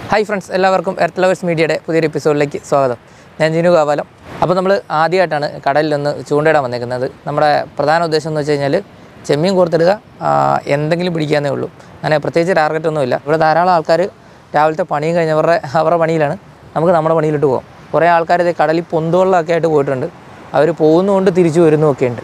Hi friends എല്ലാവർക്കും earth lovers മീഡിയയുടെ പുതിയൊരു എപ്പിസോഡിലേക്ക് സ്വാഗതം ഞാൻ ജിനു കാവാലം അപ്പോൾ നമ്മൾ ആദ്യമായിട്ടാണ് കടലിൽ നിന്ന് ചൂണ്ടയിടാൻ വന്നേക്കുന്നത് നമ്മുടെ പ്രധാന ഉദ്ദേശം എന്ന് വെച്ച് കഴിഞ്ഞാൽ ചെമ്മീൻ കോർത്തിടുക ആ, എന്തെങ്കിലും പിടിക്കാന്നേ ഉള്ളൂ അങ്ങനെ പ്രത്യേകിച്ച് ടാർഗറ്റ് ഒന്നുമില്ല ഇവിടെ ധാരാളം ആൾക്കാർ രാവിലത്തെ പണിയും കഴിഞ്ഞവരുടെ അവരുടെ പണിയിലാണ് നമുക്ക് നമ്മുടെ പണിയിലിട്ട് പോകാം കുറേ ആൾക്കാർ ഇത് കടലിൽ പൊന്തുവെള്ളമൊക്കെ ആയിട്ട് പോയിട്ടുണ്ട് അവർ പോകുന്നതുകൊണ്ട് തിരിച്ചു വരുന്നതൊക്കെ ഉണ്ട്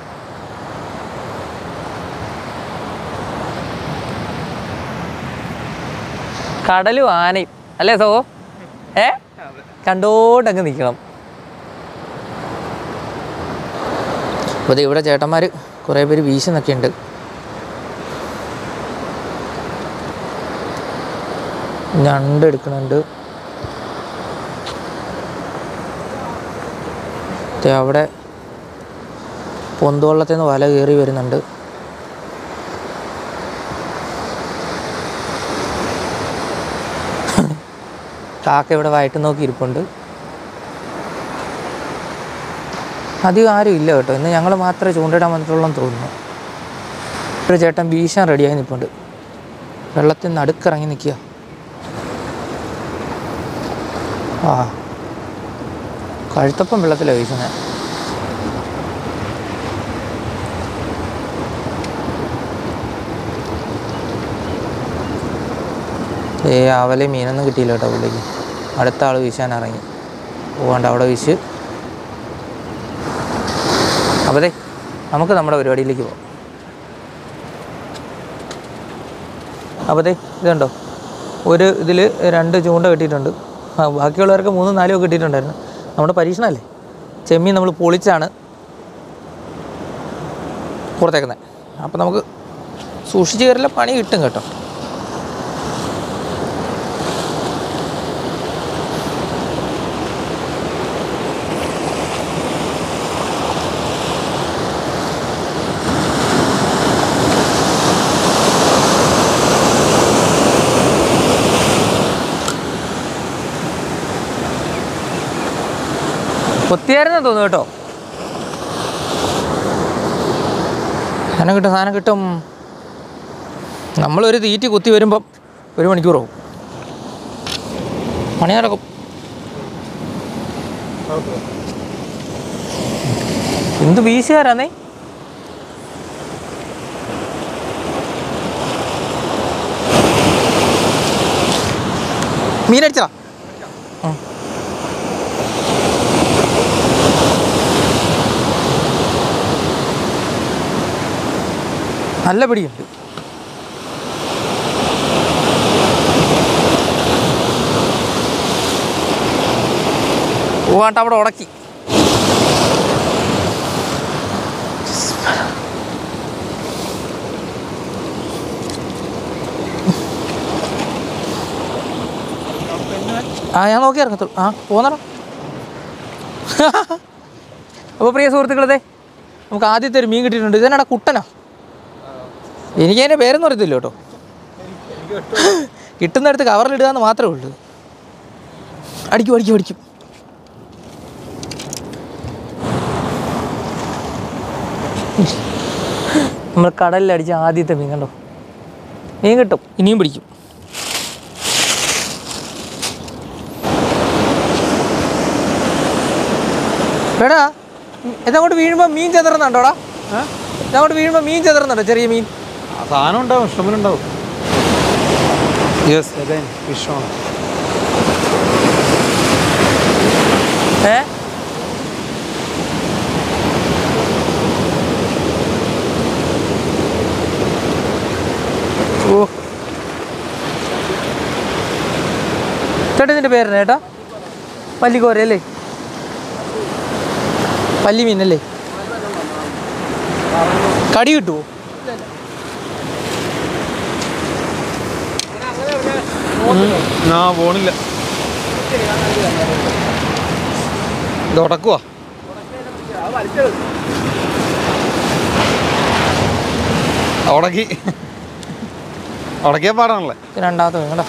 കടലും ആനയും അല്ലേ സോ ഏ കണ്ടോണ്ടങ്ങ് നിൽക്കണം അപ്പോൾ ദേ ഇവിടെ ചേട്ടന്മാർ കുറേ പേര് വീശുന്നൊക്കെ ഉണ്ട് ഞണ്ട് എടുക്കുന്നുണ്ട് ദേ അവിടെ പൊന്തുവള്ളത്തിൽ നിന്ന് വല കയറി വരുന്നുണ്ട് കാക്ക ഇവിടെ വയറ്റ് നോക്കി ഇരിപ്പുണ്ട് അധികം ആരും ഇല്ല കേട്ടോ ഇന്ന് ഞങ്ങൾ മാത്രമേ ചൂണ്ടിടാൻ വന്നിട്ടുള്ളൂ എന്ന് തോന്നുന്നു ഒരു ചേട്ടൻ വീശാൻ റെഡിയായി നിൽപ്പുണ്ട് വെള്ളത്തിൽ നിന്ന് അടുക്കിറങ്ങി നിൽക്കുക ആ കഴുത്തപ്പം വെള്ളത്തിലാണ് വീശുന്നത് ഏ അവലെ മീനൊന്നും കിട്ടിയില്ല കേട്ടോ പുള്ളിക്ക് അടുത്ത ആൾ വീശാൻ ഇറങ്ങി പോകണ്ട അവിടെ വീശ് അപ്പോൾ ദേ നമുക്ക് നമ്മുടെ പരിപാടിയിലേക്ക് പോകാം അപ്പോൾ ദേ ഇതുണ്ടോ ഒരു ഇതിൽ രണ്ട് ചൂണ്ട കിട്ടിയിട്ടുണ്ട് ആ, ബാക്കിയുള്ളവർക്ക് മൂന്നും നാലും ഒക്കെ കിട്ടിയിട്ടുണ്ടായിരുന്നു നമ്മുടെ പരീക്ഷണമല്ലേ ചെമ്മീൻ നമ്മൾ പൊളിച്ചാണ് പുറത്തേക്കുന്നത് അപ്പോൾ നമുക്ക് സൂക്ഷിച്ച് കയറില്ല പണി കിട്ടും കേട്ടോ കൊത്തിയായിരുന്നു തോന്നുന്നു കേട്ടോ സാധനം കിട്ടും സാധനം കിട്ടും നമ്മളൊരു തീറ്റി കുത്തി വരുമ്പം ഒരു മണിക്കൂറാവും പണി നടക്കും എന്ത് വീശുകാരാന്നേ മീനടിച്ചതാ ഉം. നല്ല പിടിയുണ്ട് പോകാണ്ട് അവിടെ ഉടക്കി ആ ഞാൻ നോക്കി ഇറങ്ങത്തുള്ളൂ ആ പോന്നടാ അപ്പോൾ പ്രിയ സുഹൃത്തുക്കളതെ നമുക്ക് ആദ്യത്തെ ഒരു മീൻ കിട്ടിയിട്ടുണ്ട് ഇതെന്നാടാ കുട്ടനാ എനിക്ക് അതിൻ്റെ പേരൊന്നും അറിയത്തില്ല കേട്ടോ കിട്ടുന്നിടത്ത് കവറിലിടുക എന്ന് മാത്രമേ ഉള്ളൂ അടിക്കും അടിക്കും അടിക്കും നമ്മൾ കടലിൽ അടിച്ച ആദ്യത്തെ മീൻ കണ്ടോ മീൻ കിട്ടും ഇനിയും പിടിക്കും എടാ ഇതങ്ങോട്ട് വീഴുമ്പോൾ മീൻ ചെതറുന്നുണ്ടോടാ ഇതങ്ങോട്ട് വീഴുമ്പോൾ മീൻ ചെതറുന്നുണ്ടോ ചെറിയ മീൻ ആ സാധനം ഉണ്ടാവും ഇഷ്ടംപോലെ ഉണ്ടാവും യെസ് അതെ ഫിഷാണ് ഏ ഓ ചേട്ടാ ഇതിൻ്റെ പേരനെ ചേട്ടാ പല്ലിക്കോര അല്ലേ പല്ലി മീനല്ലേ കടി കിട്ടുമോ ആ പോണില്ല ഇത് ഉടക്കുവാ ഉടക്കി ഉടക്കിയ പാടാണല്ലേ ഇത് രണ്ടാമത്തെ മീൻ കേട്ടോ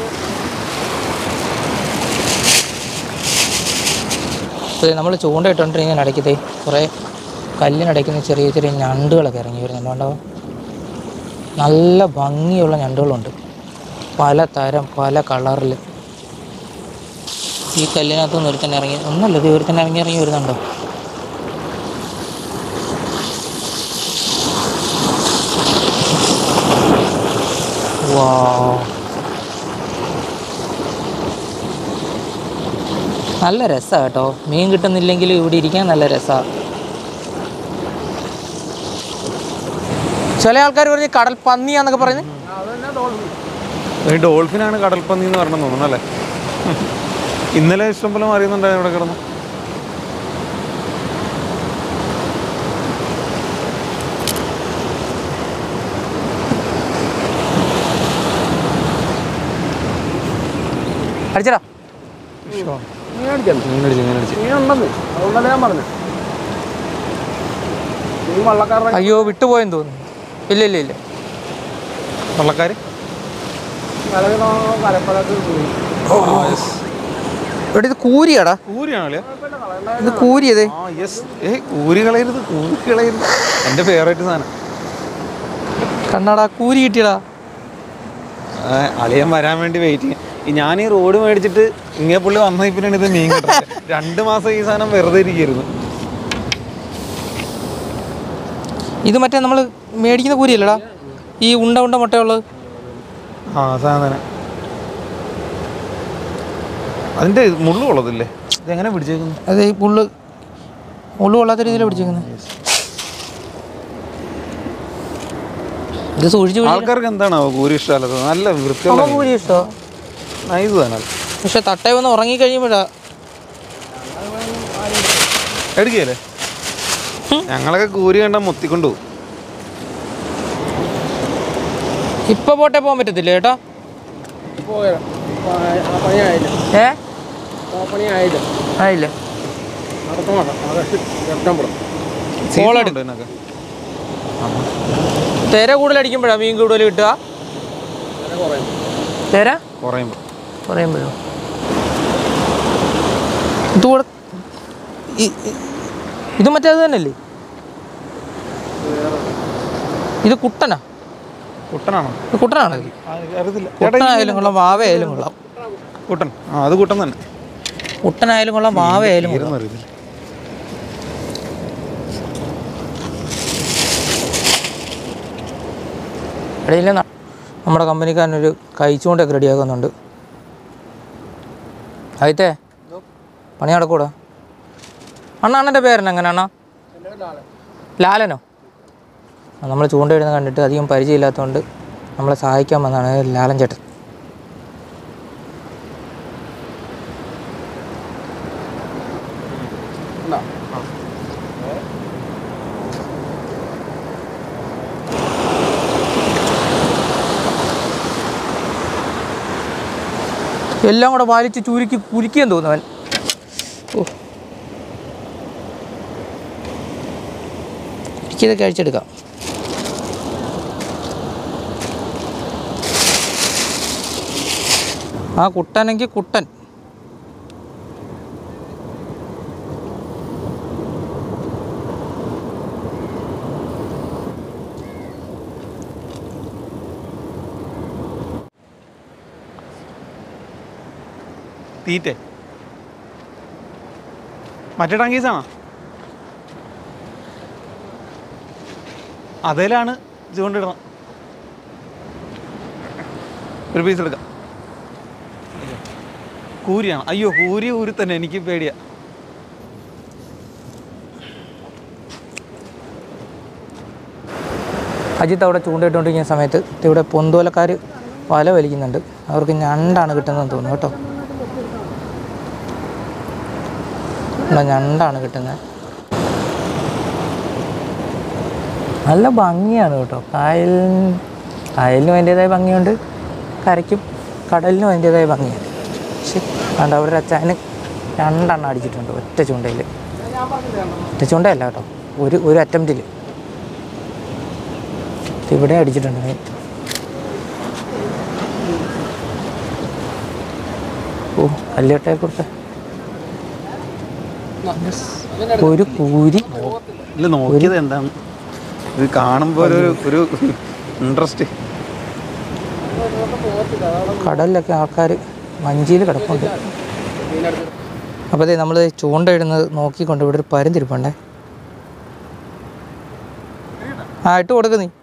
നമ്മൾ ചൂണ്ട ഇട്ടുകൊണ്ടിരിക്കുന്ന ഇടയ്ക്കത്തെ കുറേ കല്ലിനടയ്ക്കുന്ന ചെറിയ ചെറിയ ഞണ്ടുകളൊക്കെ ഇറങ്ങി വരുന്നുണ്ട് കണ്ടോ നല്ല ഭംഗിയുള്ള ഞണ്ടുകളുണ്ട് പല തരം പല കളറിൽ ഈ കല്ലിനകത്ത് നിന്ന് ഒരുത്തന്നെ ഇറങ്ങി ഒന്നല്ല ഇത് ഒരുത്തന്നെ ഇറങ്ങി ഇറങ്ങി വരുന്നുണ്ടോ വാ നല്ല രസമാണ് കേട്ടോ മീൻ കിട്ടുന്നില്ലെങ്കിൽ ഇവിടെ ഇരിക്കാൻ നല്ല രസമാണ് ചില ആൾക്കാർ പറഞ്ഞ് കടൽ പന്നിയാന്നൊക്കെ പറയുന്നത് ഈ ഡോൾഫിനാണ് കടൽപ്പന്നി എന്ന് പറഞ്ഞു തോന്നുന്നു അല്ലേ ഇന്നലെ ഇഷ്ടംപോലെ അറിയുന്നുണ്ടായിരുന്നു ഇവിടെ കിടന്നു അടിച്ചടാ മീനടിച്ച് മീനടിച്ച് മീനുണ്ടെന്ന് അതുകൊണ്ടല്ലേ ഞാൻ പറഞ്ഞു നീ വള്ളക്കാരുടെ അയ്യോ വിട്ടുപോയെന്ന് തോന്നുന്നു ഇല്ല ഇല്ല ഇല്ല വള്ളക്കാർ കലകളോ കലപ്പഴത്ത് പോയി ഇവിടെ ഇത് കൂരിയാടാ ഊരിയാണല്ലേ ഇത് കൂരിയതേ ആ യെസ് ഏ ഊരി കളയരുത് ഊരി കളയരുത് എൻ്റെ ഫേവറേറ്റ് സാധനം കണ്ണാടാ കൂരി കിട്ടിയടാ ആ, അളിയൻ വരാൻ വേണ്ടി വെയിറ്റ് ചെയ്യാം ഞാൻ ഈ റോഡ് മേടിച്ചിട്ട് ഇങ്ങനെ പുള്ളി വന്ന പിന്നെയാണ് ഇത് മീൻ കിട്ടുന്നത് രണ്ട് മാസം ഈ സാധനം വെറുതെ ഇരിക്കുന്നു ഇത് മറ്റേ നമ്മൾ മേടിക്കുന്ന കൂരിയല്ലടാ ഈ ഉണ്ട ഉണ്ട മുട്ടയുള്ളത് ആ സാധനം അതിൻ്റെ മുള്ളു കൊള്ളതില്ലേ ഇതെങ്ങനെ പിടിച്ചേക്കുന്നു അത് ഈ പുള്ള് മുള്ളു കൊള്ളാത്ത രീതിയിൽ പിടിച്ചേക്കുന്നത് ഇത് സൂക്ഷിച്ച് പിടിക്കണം. ആൾക്കാർക്ക് എന്താണാവോ കൂരി ഇഷ്ടമല്ലാത്തത് നല്ല വൃത്തിയുള്ള നമുക്ക് കൂരി ഇഷ്ടമോ നൈസ് തന്നെ പക്ഷെ തട്ടേ വന്ന് ഉറങ്ങി കഴിയുമ്പോഴാ എടുക്കുകയല്ലേ ഞങ്ങളൊക്കെ കൂരി കണ്ടാൽ മൊത്തിക്കൊണ്ടു പോകും ഇപ്പൊ പോട്ടെ പോകാൻ പറ്റത്തില്ല ചേട്ടാ പോയ ആ പണി ആയില്ല ഏ ആ പണി ആയില്ല ആയില്ല നടത്തണം ആഗസ്റ്റ് സെപ്റ്റംബർ കോളടി. ഉണ്ട് ഇതിനൊക്കെ. തിര കൂടുതൽ അടിക്കുമ്പോഴാ മീൻ കൂടുതൽ കിട്ടുക വില കുറയും തിര കുറയുമ്പോൾ പറയുമ്പോഴോ ഇത് കൂടെ ഈ- ഈ- ഇത് മറ്റേത് തന്നെയല്ലേ ഇത് കുട്ടനാ കുട്ടനാണോ ഇത് കുട്ടനാണോ ഇത് ആ, അറിയത്തില്ല ചേട്ടാ ഈ കുട്ടനായാലും കൊള്ളാം വാവയായാലും കൊള്ളാം കുട്ടൻ ആ അത് കുട്ടൻ തന്നെ കുട്ടനായാലും കൊള്ളാം വാവയായാലും കൊള്ളാം തീരുന്ന അറിയത്തില്ല ഇടയിൽ നമ്മുടെ കമ്പനിക്കാരനൊരു കഴിച്ചുകൊണ്ടൊക്കെ റെഡിയാക്കുന്നുണ്ട് ആയിത്തേ പണി നടക്കൂടാ അണ്ണ അണ്ണൻ്റെ പേരെന്നാ എങ്ങനെ അണ്ണാ ലാലനോ നമ്മൾ ചൂണ്ടയിടുന്ന കണ്ടിട്ട് അധികം പരിചയമില്ലാത്തതുകൊണ്ട് നമ്മളെ സഹായിക്കാൻ വന്നതാണ് ലാലൻ ചേട്ടൻ എല്ലാം കൂടെ വലിച്ച് ചുരുക്കി കുരുക്കിയെന്ന് തോന്നുന്നു അവൻ ഓ കുരുക്കിയതൊക്കെ അഴിച്ചെടുക്കാം ആ കുട്ടനെങ്കിൽ കുട്ടൻ തീറ്റ മറ്റേ ടങ്കീസാണോ അതേലാണ് ചൂണ്ടിടണം ഒരു പീസ് എടുക്കാം കൂരിയാണ് അയ്യോ കൂരി ഊരി തന്നെ എനിക്ക് പേടിയാ അജിത്ത് അവിടെ ചൂണ്ടയിട്ടുകൊണ്ടിരിക്കുന്ന സമയത്ത് ഇവിടെ പൊന്തോലക്കാർ വല വലിക്കുന്നുണ്ട് അവർക്ക് ഞണ്ടാണ് കിട്ടുന്നതെന്ന് തോന്നുന്നു കേട്ടോ ഇവിടെ ഞണ്ടാണ് കിട്ടുന്നത് നല്ല ഭംഗിയാണ് കേട്ടോ കായൽ കായലിനും അതിൻ്റേതായ ഭംഗിയുണ്ട് കരയ്ക്കും കടലിനും അതിൻ്റേതായ ഭംഗിയാണ് പക്ഷെ കണ്ട അവിടെ ഒരു അച്ചായന് രണ്ടെണ്ണം അടിച്ചിട്ടുണ്ട് ഒറ്റ ചൂണ്ടയിൽ ഒറ്റ ചൂണ്ടയല്ല കേട്ടോ ഒരു ഒരു അറ്റംപ്റ്റിൽ ഇവിടെ അടിച്ചിട്ടുണ്ട് മീൻ. ഓ അല്ലേട്ടെ കൊടുത്ത ഒരു കൂരി ഇല്ല നോക്കിയത് എന്താണ് ഇത് കാണുമ്പോൾ ഒരു ഒരു ഇൻട്രസ്റ്റ് പോകത്തില്ല അതാണ് കടലിലൊക്കെ ആൾക്കാർ വഞ്ചിയിൽ കിടപ്പുണ്ട് മീനെടുത്ത് അപ്പോൾ അതെ നമ്മൾ ചൂണ്ടയിടുന്നത് നോക്കിക്കൊണ്ട് ഇവിടെ ഒരു പരുന്തിരിപ്പുണ്ടേ ആ ഇട്ട് കൊടുക്ക് നീ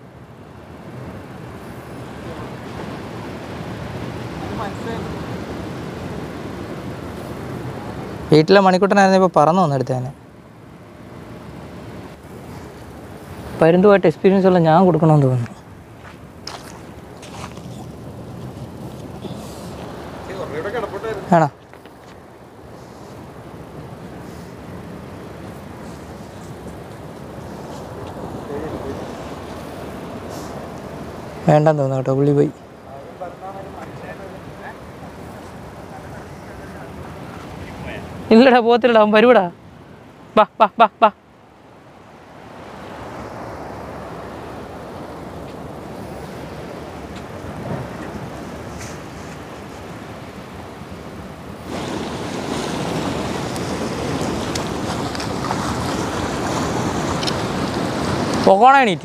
വീട്ടിലെ മണിക്കുട്ടനായിരുന്നു ഇപ്പോൾ പറന്നു വന്നു എടുത്തേനെ പരുന്തുമായിട്ട് എക്സ്പീരിയൻസ് ഉള്ള ഞാൻ കൊടുക്കണമെന്ന് തോന്നുന്നു ആണോ വേണ്ടെന്ന് തോന്നുന്നു കേട്ടോ പുള്ളി പോയി ഇല്ലടാ പോത്തില്ലടാ അവൻ വരുവടാ ബാ ബാ ബാ ബാ പോകണ എണീറ്റ്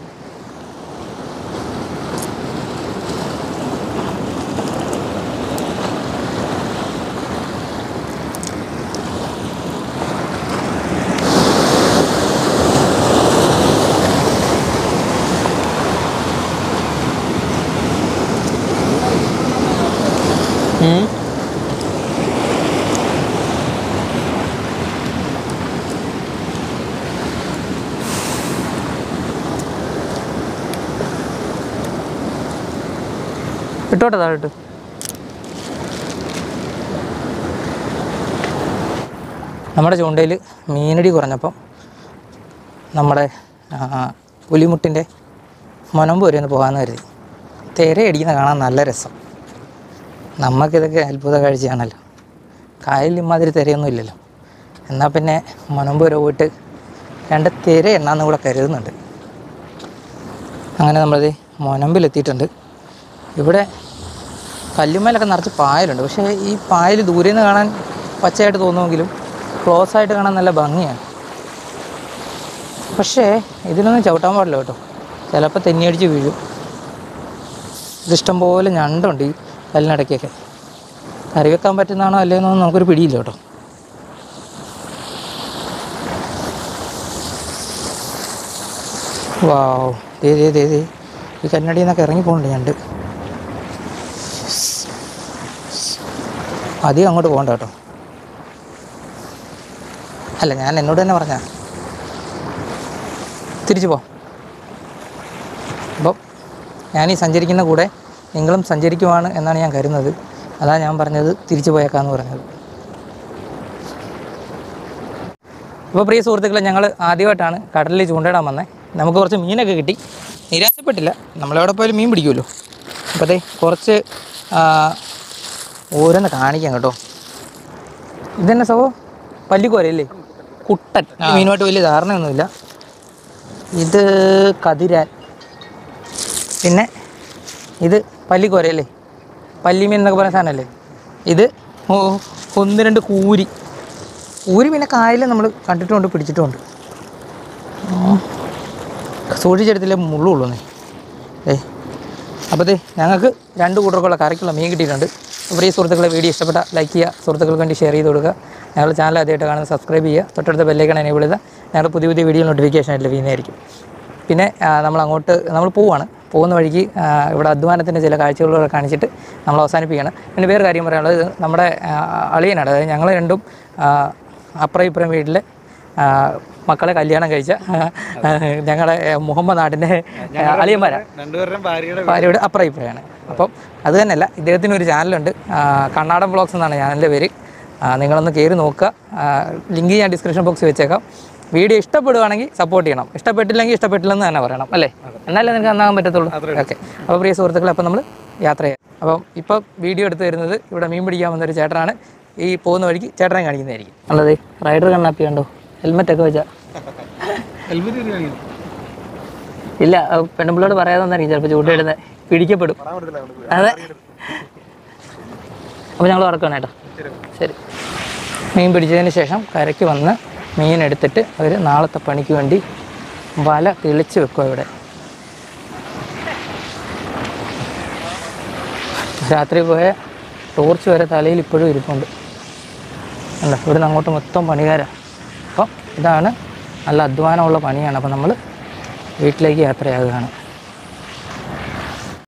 ഉം. ഇട്ടോട്ടെ താഴോട്ട് നമ്മുടെ ചൂണ്ടയിൽ മീനടി കുറഞ്ഞപ്പം നമ്മുടെ ആ, പുലിമുട്ടിൻ്റെ മുനമ്പ് വരെ ഒന്ന് പോകാമെന്ന് കരുതി തിര അടിക്കുന്ന കാണാൻ നല്ല രസം നമുക്കിതൊക്കെ അത്ഭുത കാഴ്ചയാണല്ലോ കായലിൽ ഇമാതിരി തിരയൊന്നും ഇല്ലല്ലോ എന്നാൽ പിന്നെ മുനമ്പ് വരെ പോയിട്ട് രണ്ട് തിര എണ്ണാന്ന് കൂടെ കരുതുന്നുണ്ട് അങ്ങനെ നമ്മളത് മുനമ്പിലെത്തിയിട്ടുണ്ട് ഇവിടെ കല്ലുമ്മേലൊക്കെ നിറച്ച് പായലുണ്ട് പക്ഷേ ഈ പായൽ ദൂരെ നിന്ന് കാണാൻ പച്ചയായിട്ട് തോന്നുമെങ്കിലും ക്ലോസ് ആയിട്ട് കാണാൻ നല്ല ഭംഗിയാണ് പക്ഷേ ഇതിലൊന്നും ചവിട്ടാൻ പാടില്ല കേട്ടോ ചിലപ്പോൾ തെന്നിയടിച്ച് വീഴും ഇതിഷ്ടം പോലെ ഞണ്ടുണ്ട് ഈ കല്ലിനടയ്ക്കൊക്കെ കറി വെക്കാൻ പറ്റുന്നതാണോ അല്ലേന്നൊന്നും നമുക്കൊരു പിടിയില്ല കേട്ടോ വാവ് ദേ ദേ ദേ ദേ ഈ കന്നടിയിൽ നിന്നൊക്കെ ഇറങ്ങി പോകുന്നുണ്ട് ഞണ്ട് അധികം അങ്ങോട്ട് പോകണ്ട കേട്ടോ അല്ല ഞാൻ എന്നോട് തന്നെ പറഞ്ഞ തിരിച്ചു പോ അപ്പം ഞാൻ ഈ സഞ്ചരിക്കുന്ന കൂടെ നിങ്ങളും സഞ്ചരിക്കുവാണ് എന്നാണ് ഞാൻ കരുതുന്നത് അതാ ഞാൻ പറഞ്ഞത് തിരിച്ചു പോയേക്കാന്ന് പറഞ്ഞത് അപ്പോൾ പ്രിയ സുഹൃത്തുക്കളെ ഞങ്ങൾ ആദ്യമായിട്ടാണ് കടലിൽ ചൂണ്ടയിടാൻ വന്നത് നമുക്ക് കുറച്ച് മീനൊക്കെ കിട്ടി നിരാശപ്പെട്ടില്ല നമ്മളെവിടെ പോയാലും മീൻ പിടിക്കുമല്ലോ അപ്പോൾ അതെ കുറച്ച് ആ, ഓരോന്ന് കാണിക്കാം കേട്ടോ ഇതെന്നെ സവോ പല്ലിക്കോരല്ലേ കുട്ടൻ ഈ മീനുമായിട്ട് വലിയ ധാരണയൊന്നുമില്ല ഇത് കതിരാൻ പിന്നെ ഇത് പല്ലിക്കോരയല്ലേ പല്ലിമീൻ എന്നൊക്കെ പറയുന്ന സാധനമല്ലേ ഇത് ഓ ഒന്ന് രണ്ട് കൂരി കൂരി പിന്നെ കായൽ നമ്മൾ കണ്ടിട്ടുമുണ്ട് പിടിച്ചിട്ടുമുണ്ട് ഉം. സൂക്ഷിച്ചെടുത്തില്ലേ മുള്ളുള്ളൂ നീ ഏ അപ്പോൾ ഞങ്ങൾക്ക് രണ്ട് കൂട്ടർക്കുള്ള കറിക്കുള്ള മീൻ കിട്ടിയിട്ടുണ്ട് അപ്പോൾ ഈ സുഹൃത്തുക്കളെ വീഡിയോ ഇഷ്ടപ്പെട്ട ലൈക്ക് ചെയ്യുക സുഹൃത്തുക്കൾക്ക് വേണ്ടി ഷെയർ ചെയ്ത് കൊടുക്കുക ഞങ്ങളുടെ ചാനൽ ആദ്യമായിട്ട് കാണുന്നത് സബ്സ്ക്രൈബ് ചെയ്യുക തൊട്ടടുത്ത ബെല്ലേക്കാണ് എനേബിൾ ചെയ്താൽ ഞങ്ങളുടെ പുതിയ പുതിയ വീഡിയോ നോട്ടിഫിക്കേഷൻ ആയിട്ട് ലഭിക്കുന്നതായിരിക്കും പിന്നെ ആ, നമ്മൾ അങ്ങോട്ട് നമ്മൾ പോവാണ് പോകുന്ന വഴിക്ക് ആ, ഇവിടെ അധ്വാനത്തിൻ്റെ ചില കാഴ്ചകളൊക്കെ കാണിച്ചിട്ട് നമ്മൾ അവസാനിപ്പിക്കുകയാണ് പിന്നെ വേറെ കാര്യം പറയാനുള്ളത് ഇത് നമ്മുടെ ആ, അളിയനാണ് അതായത് ഞങ്ങൾ രണ്ടും ആ, അപ്പുറം ഇപ്പുറം വീട്ടിലെ ആ, മക്കളെ കല്യാണം കഴിച്ച ആ, ഞങ്ങളുടെ ആ, മുഹമ്മദ് നാടിൻ്റെ ആ, അളിയന്മാരാണ് രണ്ടുപേരുടെയും ഭാര്യയുടെ ഭാര്യയുടെ അപ്പുറം ഇപ്പുറയാണ് അപ്പം അത് തന്നെയല്ല ഇദ്ദേഹത്തിന് ഒരു ചാനലുണ്ട് ആ, കണ്ണാടൻ ബ്ലോഗ്സ് എന്നാണ് ചാനലിൻ്റെ പേര് ആ, നിങ്ങളൊന്ന് കയറി നോക്കുക ലിങ്ക് ഞാൻ ഡിസ്ക്രിപ്ഷൻ ബോക്സിൽ വെച്ചേക്കാം വീഡിയോ ഇഷ്ടപ്പെടുവാണെങ്കിൽ സപ്പോർട്ട് ചെയ്യണം ഇഷ്ടപ്പെട്ടില്ലെങ്കിൽ ഇഷ്ടപ്പെട്ടില്ലെന്ന് തന്നെ പറയണം അല്ലേ എന്നാലേ നിനക്ക് നന്നാകാൻ പറ്റത്തുള്ളൂ ഓക്കെ അപ്പോൾ പ്രിയ സുഹൃത്തുക്കളെ അപ്പം നമ്മൾ യാത്ര ചെയ്യാം അപ്പം ഇപ്പോൾ വീഡിയോ എടുത്ത് തരുന്നത് ഇവിടെ മീൻ പിടിക്കാൻ വന്നൊരു ചേട്ടനാണ് ഈ പോകുന്ന വഴിക്ക് ചേട്ടനെ കാണിക്കുന്നതായിരിക്കും അല്ലതെ റൈഡർ കണ്ണാപ്പി കണ്ടോ ഹെൽമെറ്റ് ഒക്കെ വെച്ചാൽ ഹെൽമെറ്റ് ഇല്ല പെണ്ണുമ്പിളോട് പറയാതെ തന്നായിരിക്കും ചിലപ്പോൾ ചൂണ്ടിടുന്നത് പിടിക്കപ്പെടും അതെ അപ്പോൾ ഞങ്ങൾ ഉറക്കണം കേട്ടോ ശരി മീൻ പിടിച്ചതിന് ശേഷം കരയ്ക്ക് വന്ന് മീൻ എടുത്തിട്ട് അവർ നാളത്തെ പണിക്ക് വേണ്ടി വല തെളിച്ച് വെക്കുക ഇവിടെ രാത്രി പോയ ടോർച്ച് വരെ തലയിൽ ഇപ്പോഴും ഇരിപ്പുണ്ട് അല്ല ഇവിടുന്ന് അങ്ങോട്ട് മൊത്തം പണികാരാണ് അപ്പം ഇതാണ് നല്ല അധ്വാനമുള്ള പണിയാണ് അപ്പം നമ്മൾ വീട്ടിലേക്ക് യാത്രയാകുകയാണ്